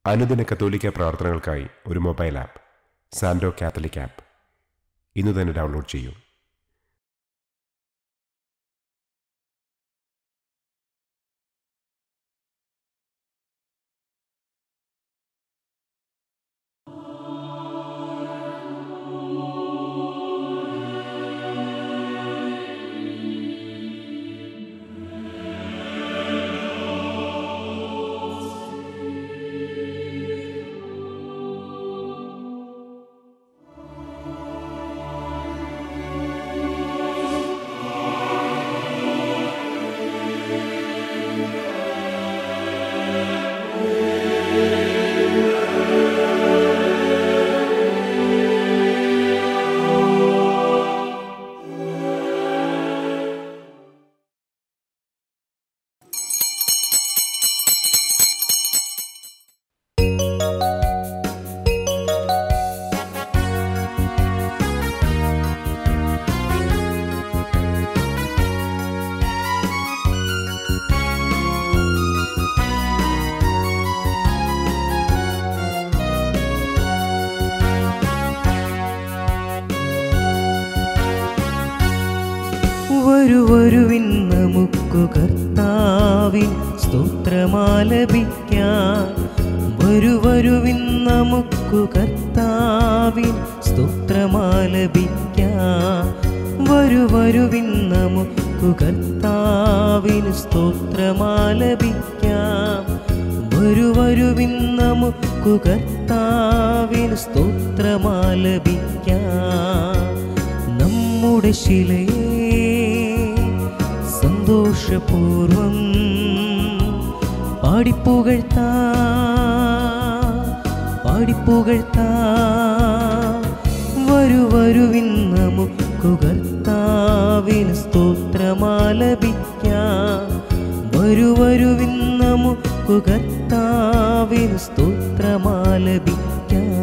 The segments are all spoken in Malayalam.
അനുദിന കത്തോലിക്ക പ്രാർത്ഥനകൾക്കായി ഒരു മൊബൈൽ ആപ്പ് സാൻഡോ കാത്തലിക് ആപ്പ് ഇന്ന് തന്നെ ഡൗൺലോഡ് ചെയ്യൂ വരുവരുവിൻ നമുക്കു കർത്താവിൻ സ്തോത്രമാലപിക്കാം വരുവരുവിൻ നമുക്കു കർത്താവിൻ സ്തോത്രമാലപിക്കാം വരുവരുവിൻ നമുക്കു കർത്താവിൻ സ്തോത്രമാലപിക്കാം വരുവരുവിൻ നമുക്കു കർത്താവിൻ സ്തോത്രമാലപിക്കാം നമ്മുടെ ശിലയെ സന്തോഷപൂർവം പാടിപ്പുകഴ്ത്താ പാടിപ്പുകഴ്ത്താ വരു വരുവിൻ നമുക്കു കർത്താവിന് സ്തോത്രമാലപിക്കാം വരു വരുവിൻ നമുക്കു കർത്താവിന് സ്തോത്രമാലപിക്കാം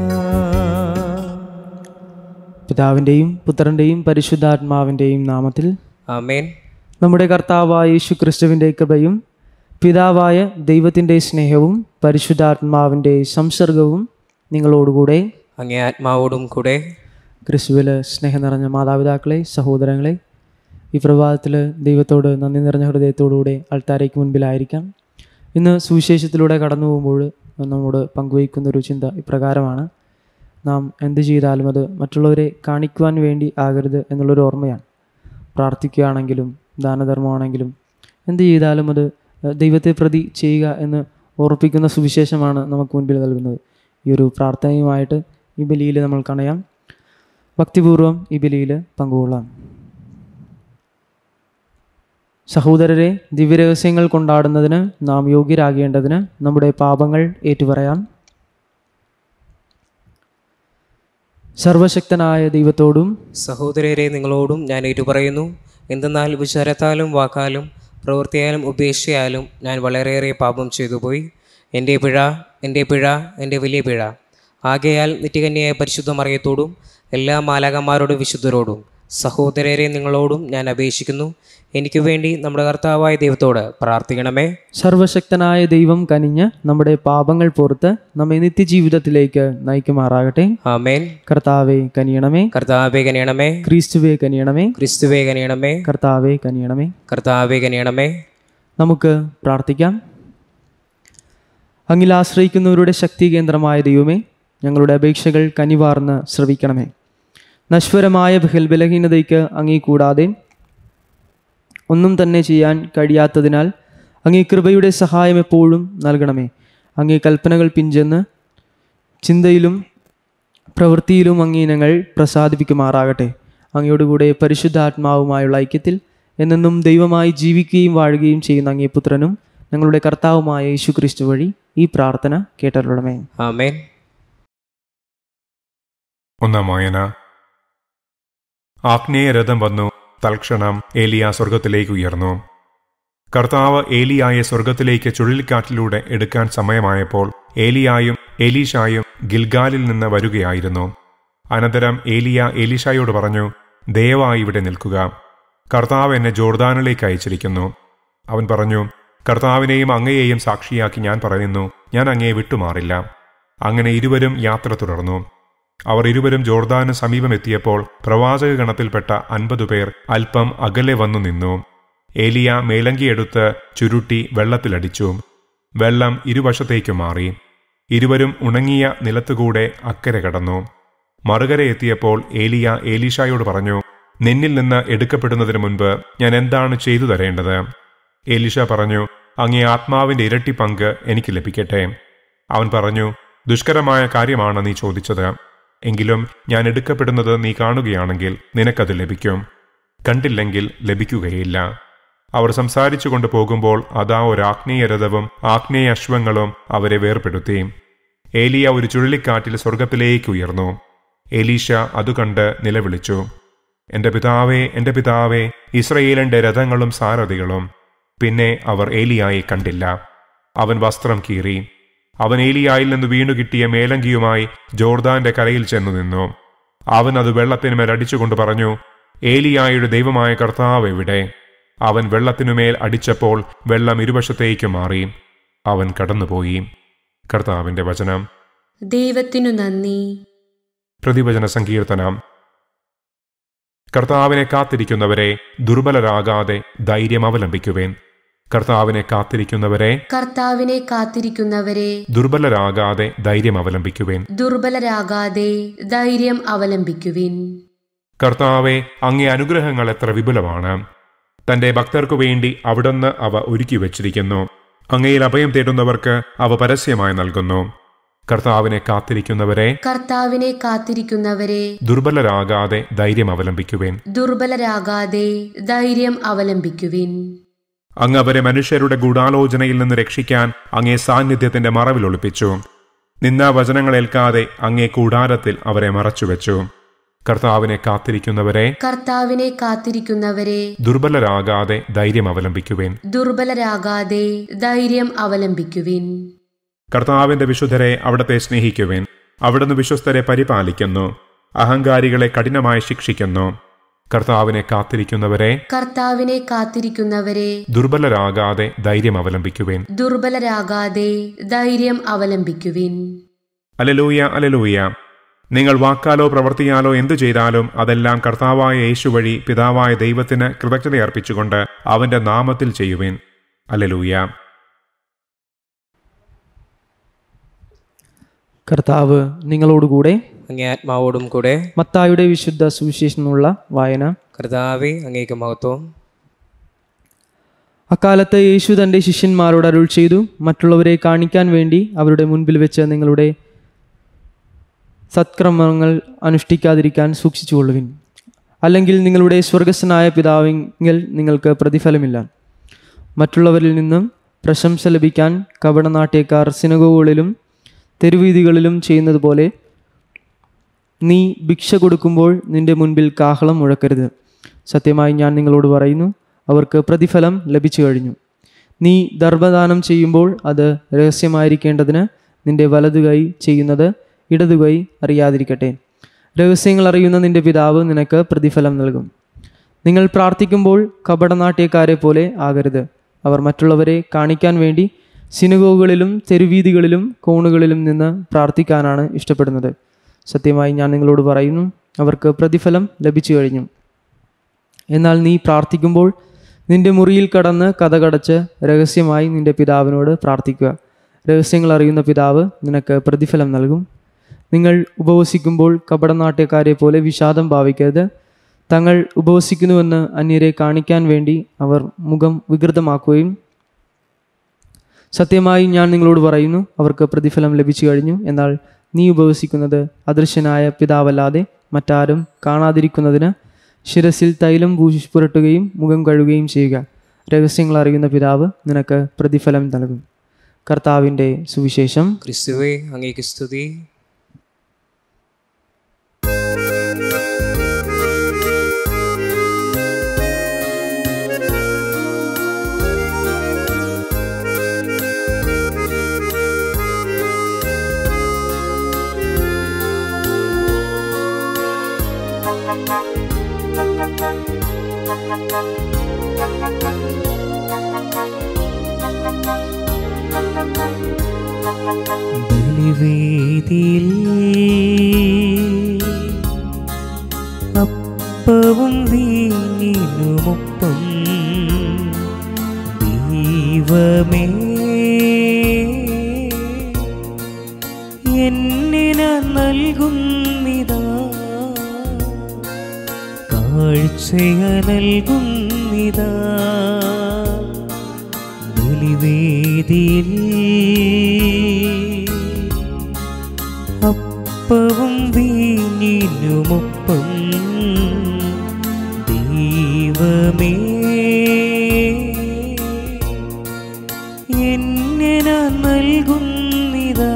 പിതാവിൻ്റെയും പുത്രൻ്റെയും പരിശുദ്ധാത്മാവിൻ്റെയും നാമത്തിൽ ആമേൻ നമ്മുടെ കർത്താവായ യേശു ക്രിസ്തുവിൻ്റെ കൃപയും പിതാവായ ദൈവത്തിൻ്റെ സ്നേഹവും പരിശുദ്ധാത്മാവിൻ്റെ സംസർഗവും നിങ്ങളോടുകൂടെ അങ്ങേ ആത്മാവോടും കൂടെ ക്രിസ്തുവിൽ സ്നേഹം നിറഞ്ഞ മാതാപിതാക്കളെ സഹോദരങ്ങളെ ഈ പ്രഭാതത്തിൽ ദൈവത്തോട് നന്ദി നിറഞ്ഞ ഹൃദയത്തോടുകൂടെ അൾത്താരയ്ക്ക് മുൻപിലായിരിക്കാം ഇന്ന് സുവിശേഷത്തിലൂടെ കടന്നു പോകുമ്പോൾ നമ്മോട് പങ്കുവയ്ക്കുന്ന ഒരു ചിന്ത ഇപ്രകാരമാണ് നാം എന്ത് ചെയ്താലും അത് മറ്റുള്ളവരെ കാണിക്കുവാൻ വേണ്ടി ആകരുത് എന്നുള്ളൊരു ഓർമ്മയാണ് പ്രാർത്ഥിക്കുകയാണെങ്കിലും ദാനധർമ്മമാണെങ്കിലും എന്ത് ചെയ്താലും അത് ഏഹ്, ദൈവത്തെ പ്രതി ചെയ്യുക എന്ന് ഓർപ്പിക്കുന്ന സുവിശേഷമാണ് നമുക്ക് മുൻപിൽ നൽകുന്നത് ഈ ഒരു പ്രാർത്ഥനയുമായിട്ട് ഈ ബലിയിൽ നമ്മൾ കണയാം ഭക്തിപൂർവം ഈ ബലിയിൽ പങ്കുകൊള്ളാം സഹോദരരെ ദിവ്യരഹസ്യങ്ങൾ കൊണ്ടാടുന്നതിന് നാം യോഗ്യരാകേണ്ടതിന് നമ്മുടെ പാപങ്ങൾ ഏറ്റുപറയാം സർവശക്തനായ ദൈവത്തോടും സഹോദരരെ നിങ്ങളോടും ഞാൻ ഏറ്റുപറയുന്നു എന്തെന്നാൽ വിചാരത്താലും വാക്കാലും പ്രവൃത്തിയാലും ഉപേക്ഷയാലും ഞാൻ വളരെയേറെ പാപം ചെയ്തുപോയി എൻ്റെ പിഴ എൻ്റെ പിഴ എൻ്റെ വലിയ പിഴ ആകയാൽ നിത്യകന്യായ പരിശുദ്ധ മറിയത്തോടും എല്ലാ മാലാകന്മാരോടും വിശുദ്ധരോടും സഹോദരരെ നിങ്ങളോടും ഞാൻ അപേക്ഷിക്കുന്നു എനിക്ക് വേണ്ടി നമ്മുടെ കർത്താവായ ദൈവത്തോട് പ്രാർത്ഥിക്കണമേ സർവശക്തനായ ദൈവം കനിഞ്ഞ് നമ്മുടെ പാപങ്ങൾ പുറത്ത് നമ്മെ നിത്യജീവിതത്തിലേക്ക് നയിക്കുമാറാകട്ടെ ആമേൻ കർത്താവെ കനിയണമേ കർത്താവെ കനിയണമേ ക്രിസ്തുവെ കനിയണമേ ക്രിസ്തുവെ കനിയണമേ കർത്താവെ കനിയണമേ കർത്താവെ കനിയണമേ നമുക്ക് പ്രാർത്ഥിക്കാം അങ്ങിൽ ആശ്രയിക്കുന്നവരുടെ ശക്തി കേന്ദ്രമായ ദൈവമേ ഞങ്ങളുടെ അപേക്ഷകൾ കനിവാർന്ന് ശ്രവിക്കണമേ നശ്വരമായ ബഹൽ ബലഹീനതയ്ക്ക് അങ്ങീ കൂടാതെ ഒന്നും തന്നെ ചെയ്യാൻ കഴിയാത്തതിനാൽ അങ്ങേ കൃപയുടെ സഹായം എപ്പോഴും നൽകണമേ അങ്ങേ കൽപ്പനകൾ പിഞ്ചെന്ന് ചിന്തയിലും പ്രവൃത്തിയിലും അങ്ങേ ഞങ്ങൾ പ്രസാദിപ്പിക്കുമാറാകട്ടെ അങ്ങയോടുകൂടെ പരിശുദ്ധാത്മാവുമായുള്ള ഐക്യത്തിൽ എന്നെന്നും ദൈവമായി ജീവിക്കുകയും വാഴുകയും ചെയ്യുന്ന അങ്ങേ പുത്രനും ഞങ്ങളുടെ കർത്താവുമായ യേശു ക്രിസ്തു വഴി ഈ പ്രാർത്ഥന കേട്ടരുളമേ ആമേൻ ഒന്നാം വായന ആഗ്നേയ രഥം വന്നു തൽക്ഷണം ഏലിയ സ്വർഗത്തിലേക്ക് ഉയർന്നു കർത്താവ് ഏലിയായെ സ്വർഗത്തിലേക്ക് ചുഴലിക്കാറ്റിലൂടെ എടുക്കാൻ സമയമായപ്പോൾ ഏലിയായും എലീഷായും ഗിൽഗാലിൽ നിന്ന് വരികയായിരുന്നു അനന്തരം ഏലിയ എലീഷായോട് പറഞ്ഞു ദയവായി ഇവിടെ നിൽക്കുക കർത്താവ് എന്നെ ജോർദാനിലേക്ക് അയച്ചിരിക്കുന്നു അവൻ പറഞ്ഞു കർത്താവിനെയും അങ്ങയെയും സാക്ഷിയാക്കി ഞാൻ പറയുന്നു ഞാൻ അങ്ങയെ വിട്ടുമാറില്ല അങ്ങനെ ഇരുവരും യാത്ര തുടർന്നു അവർ ഇരുവരും ജോർദാന് സമീപമെത്തിയപ്പോൾ പ്രവാചക ഗണത്തിൽപ്പെട്ട അൻപതു പേർ അല്പം അകലെ വന്നു നിന്നു ഏലിയ മേലങ്കിയെടുത്ത് ചുരുട്ടി വെള്ളത്തിലടിച്ചു വെള്ളം ഇരുവശത്തേക്കു മാറി ഇരുവരും ഉണങ്ങിയ നിലത്തുകൂടെ അക്കരെ കടന്നു മറുകര എത്തിയപ്പോൾ ഏലിയ ഏലീഷായോട് പറഞ്ഞു നിന്നിൽ നിന്ന് എടുക്കപ്പെടുന്നതിന് മുൻപ് ഞാൻ എന്താണ് ചെയ്തു തരേണ്ടത് ഏലീഷ പറഞ്ഞു അങ്ങേ ആത്മാവിന്റെ ഇരട്ടി പങ്ക് എനിക്ക് ലഭിക്കട്ടെ അവൻ പറഞ്ഞു ദുഷ്കരമായ കാര്യമാണ് നീ ചോദിച്ചത് എങ്കിലും ഞാൻ എടുക്കപ്പെടുന്നത് നീ കാണുകയാണെങ്കിൽ നിനക്കത് ലഭിക്കും കണ്ടില്ലെങ്കിൽ ലഭിക്കുകയില്ല അവർ സംസാരിച്ചു കൊണ്ട് പോകുമ്പോൾ അതാ ഒരു ആഗ്നേയ രഥവും ആഗ്നേയ അശ്വങ്ങളും അവരെ വേർപെടുത്തി ഏലിയ ഒരു ചുഴലിക്കാറ്റിൽ സ്വർഗത്തിലേക്ക് ഉയർന്നു എലീഷ അത് കണ്ട് നിലവിളിച്ചു എന്റെ പിതാവേ എന്റെ പിതാവേ ഇസ്രയേലിന്റെ രഥങ്ങളും സാരഥികളും പിന്നെ അവർ ഏലിയായെ കണ്ടില്ല അവൻ വസ്ത്രം കീറി അവൻ ഏലിയായിൽ നിന്ന് വീണു കിട്ടിയ മേലങ്കിയുമായി ജോർദാന്റെ കരയിൽ ചെന്നു നിന്നു അവൻ അത് വെള്ളത്തിനുമേൽ അടിച്ചുകൊണ്ട് പറഞ്ഞു ഏലിയായുടെ ദൈവമായ കർത്താവ് എവിടെ അവൻ വെള്ളത്തിനുമേൽ അടിച്ചപ്പോൾ വെള്ളം ഇരുവശത്തേക്ക് മാറി അവൻ കടന്നുപോയി കർത്താവിന്റെ വചനം ദൈവത്തിനു നന്ദി പ്രതിവചന സങ്കീർത്തനം കർത്താവിനെ കാത്തിരിക്കുന്നവരെ ദുർബലരാകാതെ ധൈര്യം അവലംബിക്കുവേൻ കർത്താവിനെ കാത്തിരിക്കുന്നവരെ കർത്താവിനെ കാത്തിരിക്കുന്നവരെ ദുർബലരാകാതെ ധൈര്യം അവലംബിക്കുവേൻ ദുർബലരാകാതെ ധൈര്യം അവലംബിക്കുവിൻ കർത്താവെ അങ്ങേ അനുഗ്രഹങ്ങൾ എത്ര വിപുലമാണ് തന്റെ ഭക്തർക്കു വേണ്ടി അവിടുന്ന് അവ ഒരുക്കി വച്ചിരിക്കുന്നു അങ്ങയിൽ അഭയം തേടുന്നവർക്ക് അവ പരസ്യമായി നൽകുന്നു കർത്താവിനെ കാത്തിരിക്കുന്നവരെ കർത്താവിനെ കാത്തിരിക്കുന്നവരെ ദുർബലരാകാതെ ധൈര്യം അവലംബിക്കുവേൻ ദുർബലരാകാതെ ധൈര്യം അവലംബിക്കുവിൻ അങ്ങ് അവരെ മനുഷ്യരുടെ ഗൂഢാലോചനയിൽ നിന്ന് രക്ഷിക്കാൻ അങ്ങേ സാന്നിധ്യത്തിന്റെ മറവിൽ ഒളിപ്പിച്ചു നിന്നാ വചനങ്ങളേൽക്കാതെ അങ്ങേ കൂടാരത്തിൽ അവരെ മറച്ചുവെച്ചു കർത്താവിനെ കാത്തിരിക്കുന്നവരെ കർത്താവിനെ കാത്തിരിക്കുന്നവരെ ദുർബലരാകാതെ ധൈര്യം അവലംബിക്കുവേൻ ദുർബലരാകാതെ ധൈര്യം അവലംബിക്കുവിൻ കർത്താവിന്റെ വിശുദ്ധരെ അവിടത്തെ സ്നേഹിക്കുവേൻ അവിടുന്ന് വിശ്വസ്തരെ പരിപാലിക്കുന്നു അഹങ്കാരികളെ കഠിനമായി ശിക്ഷിക്കുന്നു കർത്താവിനെ കാത്തിരിക്കുന്നവരെ കർത്താവിനെ കാത്തിരിക്കുന്നവരെ ദുർബലരാകാതെ ധൈര്യം അവലംബിക്കുവേൻ ദുർബലരാകാതെ ധൈര്യം അവലംബിക്കുവിൻ അലലൂയ അലലൂയ നിങ്ങൾ വാക്കാലോ പ്രവർത്തിയാലോ എന്തു ചെയ്താലും അതെല്ലാം കർത്താവായ യേശു വഴി പിതാവായ ദൈവത്തിന് കൃതജ്ഞതയർപ്പിച്ചുകൊണ്ട് അവന്റെ നാമത്തിൽ ചെയ്യുവേൻ അലലൂയ കർത്താവ് നിങ്ങളോടുകൂടെ അങ്ങേ ആത്മാവോടും കൂടെ മത്തായുടെ വിശുദ്ധ സുവിശേഷനുള്ള വായന കർത്താവെ അങ്ങേക്ക് മഹത്വം അക്കാലത്ത് യേശു തൻ്റെ ശിഷ്യന്മാരോട് അരുൾ ചെയ്തു മറ്റുള്ളവരെ കാണിക്കാൻ വേണ്ടി അവരുടെ മുൻപിൽ വെച്ച് നിങ്ങളുടെ സത്ക്രമങ്ങൾ അനുഷ്ഠിക്കാതിരിക്കാൻ സൂക്ഷിച്ചുകൊള്ളുവിൻ അല്ലെങ്കിൽ നിങ്ങളുടെ സ്വർഗസ്വനായ പിതാവെങ്കിൽ നിങ്ങൾക്ക് പ്രതിഫലമില്ല മറ്റുള്ളവരിൽ നിന്നും പ്രശംസ ലഭിക്കാൻ കപടനാട്യക്കാർ സിനഗോകളിലും തെരുവീതികളിലും ചെയ്യുന്നത് പോലെ നീ ഭിക്ഷ കൊടുക്കുമ്പോൾ നിന്റെ മുൻപിൽ കാഹളം മുഴക്കരുത് സത്യമായി ഞാൻ നിങ്ങളോട് പറയുന്നു അവർക്ക് പ്രതിഫലം ലഭിച്ചു കഴിഞ്ഞു നീ ദർഭദാനം ചെയ്യുമ്പോൾ അത് രഹസ്യമായിരിക്കേണ്ടതിന് നിന്റെ വലതു കൈ ചെയ്യുന്നത് ഇടതു കൈ അറിയാതിരിക്കട്ടെ രഹസ്യങ്ങൾ അറിയുന്ന നിന്റെ പിതാവ് നിനക്ക് പ്രതിഫലം നൽകും നിങ്ങൾ പ്രാർത്ഥിക്കുമ്പോൾ കപടനാട്യക്കാരെ പോലെ ആകരുത് അവർ മറ്റുള്ളവരെ കാണിക്കാൻ വേണ്ടി സിനുഗോകളിലും തെരുവീതികളിലും കോണുകളിലും നിന്ന് പ്രാർത്ഥിക്കാനാണ് ഇഷ്ടപ്പെടുന്നത് സത്യമായി ഞാൻ നിങ്ങളോട് പറയുന്നു അവർക്ക് പ്രതിഫലം ലഭിച്ചു കഴിഞ്ഞു എന്നാൽ നീ പ്രാർത്ഥിക്കുമ്പോൾ നിന്റെ മുറിയിൽ കടന്ന് കഥകടച്ച് രഹസ്യമായി നിന്റെ പിതാവിനോട് പ്രാർത്ഥിക്കുക രഹസ്യങ്ങൾ അറിയുന്ന പിതാവ് നിനക്ക് പ്രതിഫലം നൽകും നിങ്ങൾ ഉപവസിക്കുമ്പോൾ കപടനാട്യക്കാരെ പോലെ വിഷാദം ഭാവിക്കരുത് തങ്ങൾ ഉപവസിക്കുന്നുവെന്ന് അന്യരെ കാണിക്കാൻ വേണ്ടി അവർ മുഖം വികൃതമാക്കുകയും സത്യമായി ഞാൻ നിങ്ങളോട് പറയുന്നു അവർക്ക് പ്രതിഫലം ലഭിച്ചു കഴിഞ്ഞു എന്നാൽ നീ ഉപവസിക്കുന്നത് അദൃശ്യനായ പിതാവല്ലാതെ മറ്റാരും കാണാതിരിക്കുന്നതിന് ശിരസിൽ തൈലം പൂശി പുരട്ടുകയും മുഖം കഴുകുകയും ചെയ്യുക രഹസ്യങ്ങൾ അറിയുന്ന പിതാവ് നിനക്ക് പ്രതിഫലം നൽകും കർത്താവിൻ്റെ സുവിശേഷം ക്രിസ്തുവേ അങ്ങേക്ക് സ്തുതി Thank you. ബലിവേദിയിൽ അപ്പവും വീഞ്ഞിനുമൊപ്പം ദൈവമേ എന്നിന നൽകുന്നിതാ കാഴ്ചയ നൽകുന്നിതാ ബലിവേദിയിൽ അപ്പവും വീഞ്ഞിനുമൊപ്പം ദൈവമേ എന്നിന നൽകുന്നിതാ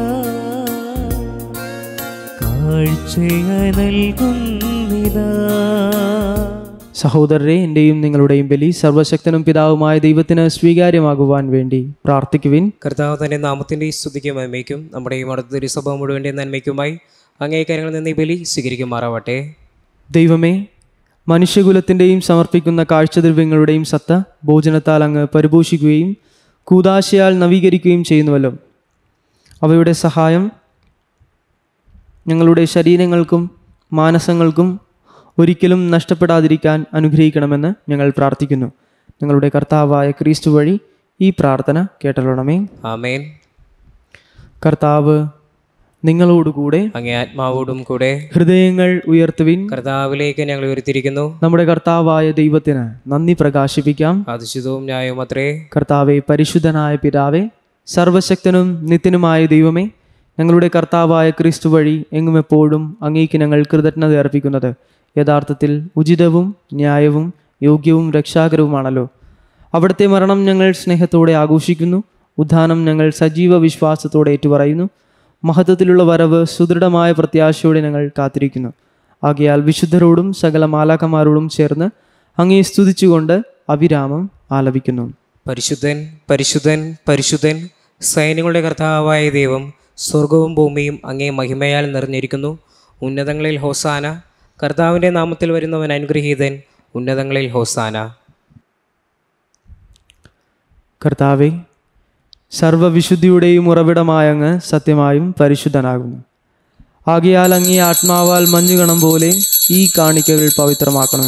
കാഴ്ചയ നൽകുന്നിതാ സഹോദരരെ എൻ്റെയും നിങ്ങളുടെയും ബലി സർവശക്തനും പിതാവുമായ ദൈവത്തിന് സ്വീകാര്യമാകുവാൻ വേണ്ടി പ്രാർത്ഥിക്കുവിൻ കർത്താവ് തന്റെ നാമത്തിന്റെ സ്തുതിക്കും നന്മയ്ക്കും നമ്മുടെയും അടുത്ത തിരുസഭ മുഴുവൻ്റെ നന്മയ്ക്കുമായി അങ്ങേക്കാര്യങ്ങളിൽ നിന്ന് ഈ ബലി സ്വീകരിക്കുമാറാവട്ടെ ദൈവമേ മനുഷ്യകുലത്തിൻ്റെയും സമർപ്പിക്കുന്ന കാഴ്ചദ്രവ്യങ്ങളുടെയും സത്ത ഭോജനത്താൽ അങ്ങ് പരിപോഷിക്കുകയും കൂതാശയാൽ നവീകരിക്കുകയും ചെയ്യുന്നുവല്ലോ അവയുടെ സഹായം ഞങ്ങളുടെ ശരീരങ്ങൾക്കും മാനസങ്ങൾക്കും ഒരിക്കലും നഷ്ടപ്പെടാതിരിക്കാൻ അനുഗ്രഹിക്കണമെന്ന് ഞങ്ങൾ പ്രാർത്ഥിക്കുന്നു ഞങ്ങളുടെ കർത്താവായ ക്രിസ്തു വഴി ഈ പ്രാർത്ഥന കേട്ടലോണമേ ആമേൻ കർത്താവ് നിങ്ങളോടുകൂടെ അങ്ങേ ആത്മാവോടും കൂടെ ഹൃദയങ്ങൾ ഉയർത്തുവിൻ കർത്താവിലേക്ക് ഞങ്ങൾ ഉയർത്തിരിക്കുന്നു നമ്മുടെ കർത്താവായ ദൈവത്തിന് നന്ദി പ്രകാശിപ്പിക്കാം അതിശുദ്ധവും ന്യായവും അത്രേ കർത്താവെ പരിശുദ്ധനായ പിതാവേ സർവശക്തനും നിത്യനുമായ ദൈവമേ ഞങ്ങളുടെ കർത്താവായ ക്രിസ്തു വഴി എങ്ങും എപ്പോഴും അങ്ങേക്ക് ഞങ്ങൾ കൃതജ്ഞത അർപ്പിക്കുന്നത് യഥാർത്ഥത്തിൽ ഉചിതവും ന്യായവും യോഗ്യവും രക്ഷാകരവുമാണല്ലോ അവിടുത്തെ മരണം ഞങ്ങൾ സ്നേഹത്തോടെ ആഘോഷിക്കുന്നു ഉദ്ധാനം ഞങ്ങൾ സജീവ വിശ്വാസത്തോടെ ഏറ്റുപറയുന്നു മഹത്വത്തിലുള്ള വരവ് സുദൃഢമായ പ്രത്യാശയോടെ ഞങ്ങൾ കാത്തിരിക്കുന്നു ആകയാൽ വിശുദ്ധരോടും സകല മാലാക്കന്മാരോടും ചേർന്ന് അങ്ങേ സ്തുതിച്ചുകൊണ്ട് അവിരാമം ആലപിക്കുന്നു പരിശുദ്ധൻ പരിശുദ്ധൻ പരിശുദ്ധൻ സൈന്യങ്ങളുടെ കർത്താവായ ദൈവം സ്വർഗവും ഭൂമിയും അങ്ങേ മഹിമയാൽ നിറഞ്ഞിരിക്കുന്നു ഉന്നതങ്ങളിൽ ഹോസാന കർത്താവിൻ്റെ നാമത്തിൽ വരുന്നവൻ അനുഗ്രഹീതൻ ഉന്നതങ്ങളിൽ ഹോസാന കർത്താവെ സർവവിശുദ്ധിയുടെയും ഉറവിടമായ അങ്ങ് സത്യമായും പരിശുദ്ധനാകുന്നു ആകയാൽ അങ്ങേ ആത്മാവാൽ മഞ്ഞുകണം പോലെ ഈ കാണിക്കകൾ പവിത്രമാക്കണമേ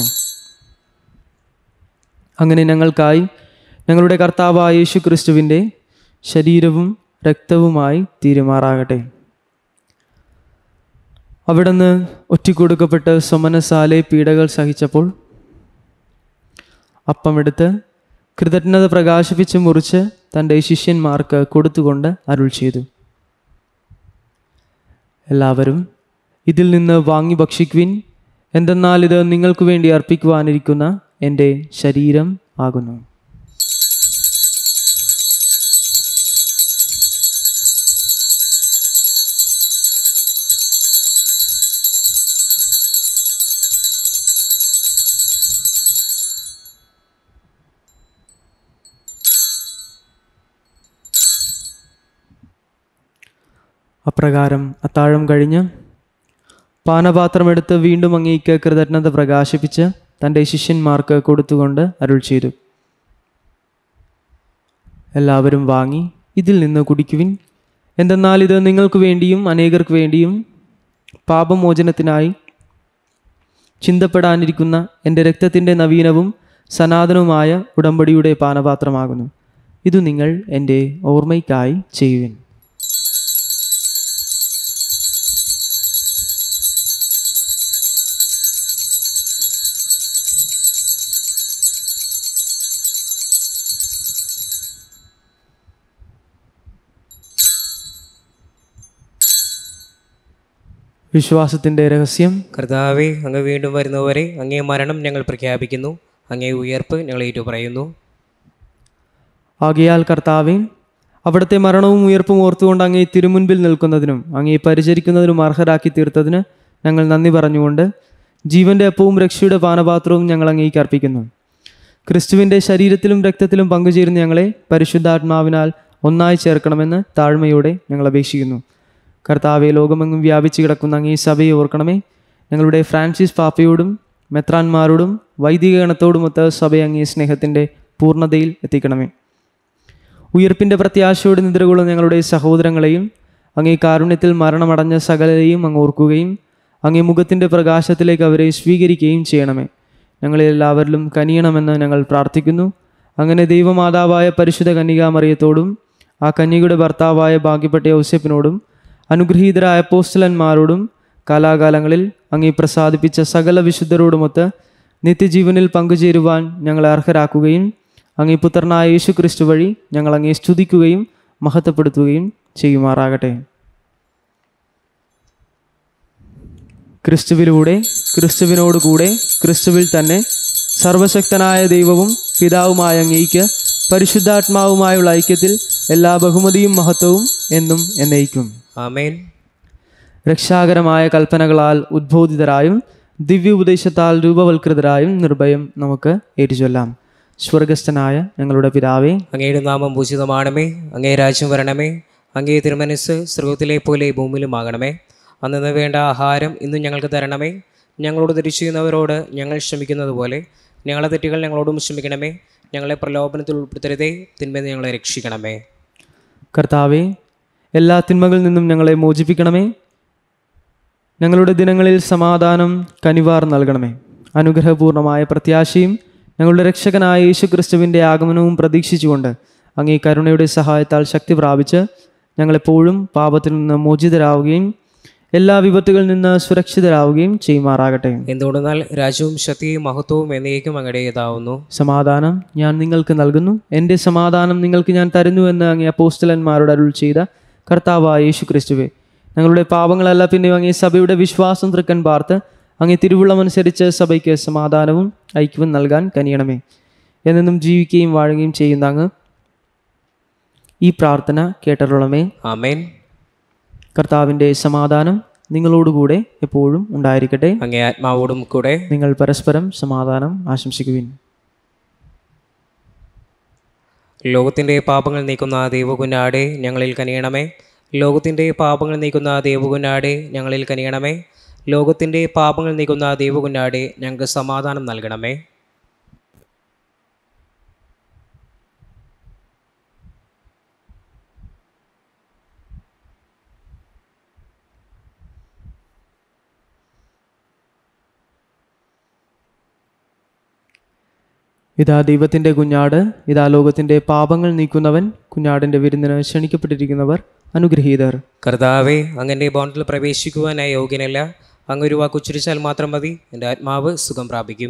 അങ്ങനെ ഞങ്ങൾക്കായി ഞങ്ങളുടെ കർത്താവായ യേശു ക്രിസ്തുവിൻ്റെ ശരീരവും രക്തവുമായി തീരുമാറാകട്ടെ അവിടുന്ന് ഒറ്റിക്കൊടുക്കപ്പെട്ട് സ്വമനസാലെ പീഡകൾ സഹിച്ചപ്പോൾ അപ്പമെടുത്ത് കൃതജ്ഞത പ്രകാശിപ്പിച്ച് മുറിച്ച് തൻ്റെ ശിഷ്യന്മാർക്ക് കൊടുത്തുകൊണ്ട് അരുൾ ചെയ്തു എല്ലാവരും ഇതിൽ നിന്ന് വാങ്ങി ഭക്ഷിക്കുവിൻ എന്തെന്നാൽ ഇത് നിങ്ങൾക്ക് വേണ്ടി അർപ്പിക്കുവാനിരിക്കുന്ന എൻ്റെ ശരീരം ആകുന്നു അപ്രകാരം അത്താഴം കഴിഞ്ഞ് പാനപാത്രമെടുത്ത് വീണ്ടും അങ്ങേക്ക് കൃതജ്ഞത പ്രകാശിപ്പിച്ച് തൻ്റെ ശിഷ്യന്മാർക്ക് കൊടുത്തുകൊണ്ട് അരുൾ ചെയ്തു എല്ലാവരും വാങ്ങി ഇതിൽ നിന്ന് കുടിക്കുവിൻ എന്തെന്നാൽ ഇത് നിങ്ങൾക്ക് വേണ്ടിയും അനേകർക്ക് വേണ്ടിയും പാപമോചനത്തിനായി ചിന്തപ്പെടാനിരിക്കുന്ന എൻ്റെ രക്തത്തിൻ്റെ നവീനവും സനാതനവുമായ ഉടമ്പടിയുടെ പാനപാത്രമാകുന്നു ഇത് നിങ്ങൾ എൻ്റെ ഓർമ്മയ്ക്കായി ചെയ്യുവിൻ വിശ്വാസത്തിൻ്റെ രഹസ്യം കർത്താവെ അങ്ങ് വീണ്ടും വരുന്നവരെ അങ്ങേ മരണം ഞങ്ങൾ പ്രഖ്യാപിക്കുന്നു അങ്ങേ ഉയർപ്പ് ഞങ്ങൾ ഏറ്റുപറയുന്നു ആകയാൽ കർത്താവെ അവിടുത്തെ മരണവും ഉയർപ്പും ഓർത്തുകൊണ്ട് അങ്ങേ തിരുമുൻപിൽ നിൽക്കുന്നതിനും അങ്ങേ പരിചരിക്കുന്നതിനും അർഹരാക്കി തീർത്തതിന് ഞങ്ങൾ നന്ദി പറഞ്ഞുകൊണ്ട് ജീവന്റെ അപ്പവും രക്ഷയുടെ പാനപാത്രവും ഞങ്ങൾ അങ്ങേക്ക് അർപ്പിക്കുന്നു ക്രിസ്തുവിൻ്റെ ശരീരത്തിലും രക്തത്തിലും പങ്കുചേരുന്ന ഞങ്ങളെ പരിശുദ്ധാത്മാവിനാൽ ഒന്നായി ചേർക്കണമെന്ന് താഴ്മയോടെ ഞങ്ങൾ അപേക്ഷിക്കുന്നു കർത്താവെ ലോകമെങ്ങും വ്യാപിച്ചു കിടക്കുന്ന അങ്ങേ സഭയെ ഓർക്കണമേ ഞങ്ങളുടെ ഫ്രാൻസിസ് പാപ്പയോടും മെത്രാന്മാരോടും വൈദിക ഗണത്തോടുമൊത്ത് സഭയെ അങ്ങേ സ്നേഹത്തിൻ്റെ പൂർണ്ണതയിൽ എത്തിക്കണമേ ഉയർപ്പിൻ്റെ പ്രത്യാശയോട് നിദ്രകൊള്ളുന്ന ഞങ്ങളുടെ സഹോദരങ്ങളെയും അങ്ങേ കാരുണ്യത്തിൽ മരണമടഞ്ഞ സകലരെയും അങ്ങ് ഓർക്കുകയും അങ്ങേ മുഖത്തിൻ്റെ പ്രകാശത്തിലേക്ക് അവരെ സ്വീകരിക്കുകയും ചെയ്യണമേ ഞങ്ങളെല്ലാവരിലും കനിയണമെന്ന് ഞങ്ങൾ പ്രാർത്ഥിക്കുന്നു അങ്ങനെ ദൈവമാതാവായ പരിശുദ്ധ കന്യകാമറിയത്തോടും ആ കന്യകയുടെ ഭർത്താവായ ഭാഗ്യപ്പെട്ട ഔസേപ്പിനോടും അനുഗ്രഹീതരായ പോസ്റ്റലന്മാരോടും കാലാകാലങ്ങളിൽ അങ്ങേ പ്രസാദിപ്പിച്ച സകല വിശുദ്ധരോടുമൊത്ത് നിത്യജീവനിൽ പങ്കുചേരുവാൻ ഞങ്ങളെ അർഹരാക്കുകയും അങ്ങേ പുത്രനായ യേശു ക്രിസ്തു വഴി ഞങ്ങൾ അങ്ങേ സ്തുതിക്കുകയും മഹത്വപ്പെടുത്തുകയും ചെയ്യുമാറാകട്ടെ ക്രിസ്തുവിലൂടെ ക്രിസ്തുവിനോടുകൂടെ ക്രിസ്തുവിൽ തന്നെ സർവശക്തനായ ദൈവവും പിതാവുമായ അങ്ങേക്ക് പരിശുദ്ധാത്മാവുമായുള്ള ഐക്യത്തിൽ എല്ലാ ബഹുമതിയും മഹത്വവും എന്നും എന്നയിക്കും ആമേൻ രക്ഷാകരമായ കൽപ്പനകളാൽ ഉദ്ബോധിതരായും ദിവ്യ ഉപദേശത്താൽ രൂപവൽകൃതരായും നിർഭയം നമുക്ക് ഏറ്റുചൊല്ലാം സ്വർഗസ്ഥനായ ഞങ്ങളുടെ പിതാവേ അങ്ങയുടെ നാമം പൂജിതമാണമേ അങ്ങേ രാജ്യം വരണമേ അങ്ങേ തിരുമനസ് സ്രോതത്തിലെ പോലെ ഭൂമിയിലുമാകണമേ അന്നു വേണ്ട ആഹാരം ഇന്നും ഞങ്ങൾക്ക് തരണമേ ഞങ്ങളോട് തിരിച്ചു ചെയ്യുന്നവരോട് ഞങ്ങൾ ക്ഷമിക്കുന്നത് പോലെ ഞങ്ങളെ തെറ്റുകൾ ഞങ്ങളോടും ക്ഷമിക്കണമേ ഞങ്ങളെ പ്രലോഭനത്തിൽ ഉൾപ്പെടുത്തരുതേ തിന്മയിൽ നിന്ന് ഞങ്ങളെ രക്ഷിക്കണമേ കർത്താവെ എല്ലാ തിന്മകളിൽ നിന്നും ഞങ്ങളെ മോചിപ്പിക്കണമേ ഞങ്ങളുടെ ദിനങ്ങളിൽ സമാധാനം കനിവാർ നൽകണമേ അനുഗ്രഹപൂർണമായ പ്രത്യാശയും ഞങ്ങളുടെ രക്ഷകനായ യേശു ക്രിസ്തുവിൻ്റെ ആഗമനവും പ്രതീക്ഷിച്ചുകൊണ്ട് അങ്ങേ കരുണയുടെ സഹായത്താൽ ശക്തി പ്രാപിച്ച് ഞങ്ങളെപ്പോഴും പാപത്തിൽ നിന്ന് മോചിതരാവുകയും എല്ലാ വിപത്തുകളിൽ നിന്ന് സുരക്ഷിതരാവുകയും ചെയ്യുമാറാകട്ടെ എന്തുകൊണ്ടെന്നാൽ രാജ്യവും ശക്തിയും മഹത്വവും എന്നേക്കും അങ്ങടേതാവുന്നു സമാധാനം ഞാൻ നിങ്ങൾക്ക് നൽകുന്നു എൻ്റെ സമാധാനം നിങ്ങൾക്ക് ഞാൻ തരുന്നു എന്ന് അങ്ങേ അപ്പോസ്റ്റലന്മാരോട് അരുൾ ചെയ്ത കർത്താവായ യേശു ക്രിസ്തുവെ ഞങ്ങളുടെ പാപങ്ങളല്ല പിന്നെ അങ്ങേ സഭയുടെ വിശ്വാസം തൃക്കൻ പാർത്ത് അങ്ങേ തിരുവുള്ളമനുസരിച്ച് സഭയ്ക്ക് സമാധാനവും ഐക്യവും നൽകാൻ കനിയണമേ എന്നെന്നും ജീവിക്കുകയും വാഴുകയും ചെയ്യുന്ന അങ്ങ് ഈ പ്രാർത്ഥന കേട്ടരുളമേ ആമേൻ കർത്താവിൻ്റെ സമാധാനം നിങ്ങളോടുകൂടെ എപ്പോഴും ഉണ്ടായിരിക്കട്ടെ അങ്ങേ ആത്മാവോടും കൂടെ നിങ്ങൾ പരസ്പരം സമാധാനം ആശംസിക്കുവിൻ ലോകത്തിൻ്റെ പാപങ്ങൾ നീക്കുന്ന ദൈവകുഞ്ഞാടെ ഞങ്ങളിൽ കനിയണമേ ലോകത്തിൻ്റെ പാപങ്ങൾ നീക്കുന്ന ദൈവകുഞ്ഞാടെ ഞങ്ങളിൽ കനിയണമേ ലോകത്തിൻ്റെ പാപങ്ങൾ നീക്കുന്ന ദൈവകുഞ്ഞാടെ ഞങ്ങൾക്ക് സമാധാനം നൽകണമേ ഇതാ ദൈവത്തിൻ്റെ കുഞ്ഞാട് ഇതാ ലോകത്തിൻ്റെ പാപങ്ങൾ നീക്കുന്നവൻ കുഞ്ഞാടിൻ്റെ വിരുന്നിന് ക്ഷണിക്കപ്പെട്ടിരിക്കുന്നവർ അനുഗ്രഹീതർ കർത്താവെ അങ്ങൻ്റെ ബോണ്ടിൽ പ്രവേശിക്കുവാനായി യോഗ്യനല്ല അങ്ങ് ഒരു വാക്കുച്ചരിച്ചാൽ മാത്രം മതി എൻ്റെ ആത്മാവ് സുഖം പ്രാപിക്കും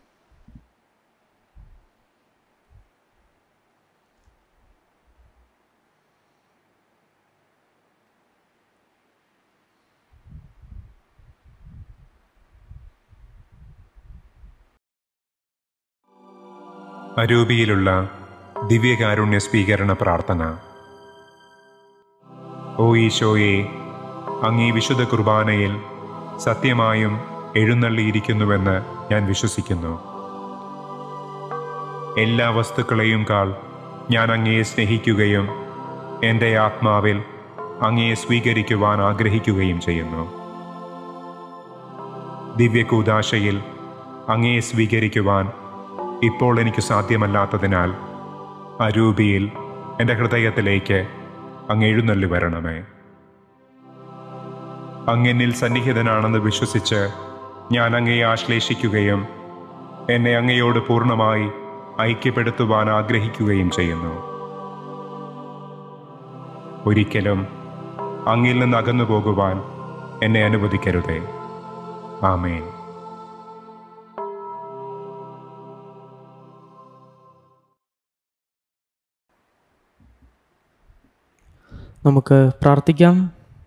അരൂപിയിലുള്ള ദിവ്യകാരുണ്യ സ്വീകരണ പ്രാർത്ഥന ഓ ഈശോയെ അങ്ങീ വിശുദ്ധ കുർബാനയിൽ സത്യമായും എഴുന്നള്ളിയിരിക്കുന്നുവെന്ന് ഞാൻ വിശ്വസിക്കുന്നു എല്ലാ വസ്തുക്കളെയും കാൾ ഞാൻ അങ്ങയെ സ്നേഹിക്കുകയും എൻ്റെ ആത്മാവിൽ അങ്ങയെ സ്വീകരിക്കുവാൻ ആഗ്രഹിക്കുകയും ചെയ്യുന്നു ദിവ്യകൂദാശയിൽ അങ്ങയെ സ്വീകരിക്കുവാൻ ഇപ്പോൾ എനിക്ക് സാധ്യമല്ലാത്തതിനാൽ അരൂപിയിൽ എൻ്റെ ഹൃദയത്തിലേക്ക് അങ്ങ് എഴുന്നള്ളി വരണമേ അങ്ങെന്നിൽ സന്നിഹിതനാണെന്ന് വിശ്വസിച്ച് ഞാൻ അങ്ങയെ ആശ്ലേഷിക്കുകയും എന്നെ അങ്ങയോട് പൂർണ്ണമായി ഐക്യപ്പെടുത്തുവാൻ ആഗ്രഹിക്കുകയും ചെയ്യുന്നു ഒരിക്കലും അങ്ങിൽ നിന്ന് അകന്നു പോകുവാൻ എന്നെ അനുവദിക്കരുതേ ആമേൻ നമുക്ക് പ്രാർത്ഥിക്കാം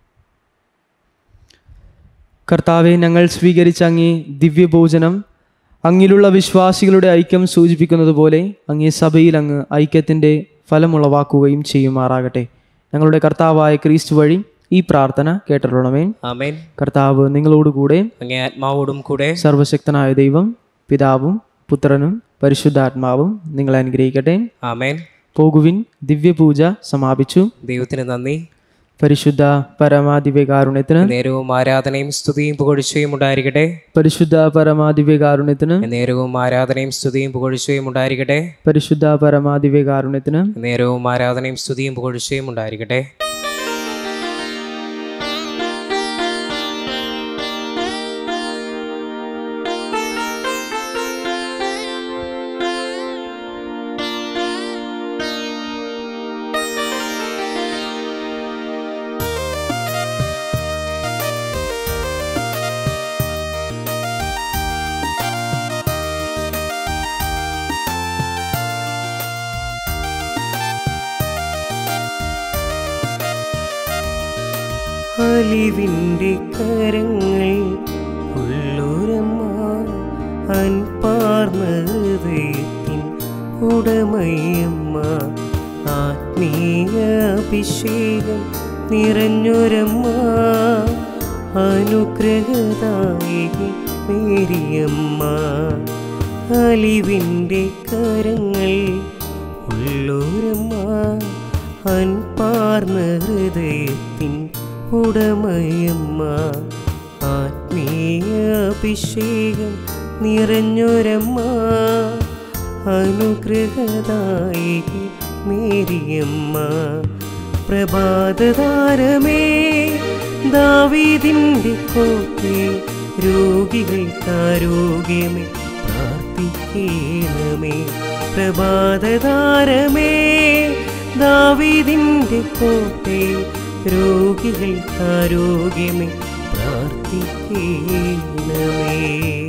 കർത്താവെ ഞങ്ങൾ സ്വീകരിച്ച അങ്ങേ ദിവ്യഭോജനം അങ്ങിലുള്ള വിശ്വാസികളുടെ ഐക്യം സൂചിപ്പിക്കുന്നത് പോലെ അങ്ങേ സഭയിൽ അങ്ങ് ഐക്യത്തിൻ്റെ ഫലമുളവാക്കുകയും ചെയ്യുമാറാകട്ടെ ഞങ്ങളുടെ കർത്താവായ ക്രീസ്തു വഴി ഈ പ്രാർത്ഥന കേട്ടിട്ടുള്ളമേ ആമേൻ കർത്താവ് നിങ്ങളോടുകൂടെ അങ്ങേ ആത്മാവോടും കൂടെ സർവശക്തനായ ദൈവം പിതാവും പുത്രനും പരിശുദ്ധാത്മാവും നിങ്ങളെ അനുഗ്രഹിക്കട്ടെ ആമേൻ പോകുവിൻ ദിവ്യപൂജ സമാപിച്ചു ദൈവത്തിന് നന്ദി പരിശുദ്ധ പരമാദിവ്യകാരുണ്യത്തിന് നേരവും ആരാധനയും സ്തുതിയും പുകഴ്ചയും ഉണ്ടായിരിക്കട്ടെ പരിശുദ്ധ പരമാദിവ്യകാരുണ്യത്തിന് നേരവും ആരാധനയും സ്തുതിയും പുകഴ്ചയും ഉണ്ടായിരിക്കട്ടെ പരിശുദ്ധ പരമാദിവ്യകാരുണ്യത്തിന് നേരവും ആരാധനയും സ്തുതിയും പുകഴ്ചയും ഉണ്ടായിരിക്കട്ടെ അലിവിൻ്റെ കരങ്ങൾ ഉള്ളൊരമ്മ അൻപാർന്ന ഹൃദയത്തിൻ ഉടമയമ്മ ആത്മീയ അഭിഷേകം നിറഞ്ഞൊരമ്മ അനുഗ്രഹദായി മേരിയമ്മ അലിവിൻ്റെ കരങ്ങൾ ഉള്ളൊരമ്മ അൻപാർന്ന ഹൃദയത്തിൻ ഉടമയമ്മ ആത്മീയ അഭിഷേകം നിറഞ്ഞൊരമ്മ അനുഗ്രഹദായി മേരിയമ്മ പ്രഭാതതാരമേ ദാവീദിൻ്റെ കോട്ടേ രോഗികൾക്കാരോഗ്യമേ പ്രാർത്ഥിക്കണമേ പ്രഭാതതാരമേ ദാവീദിൻ്റെ കോട്ടേ രോഗികൾക്കാരോഗ്യമേ പ്രാർത്ഥിക്കണമേ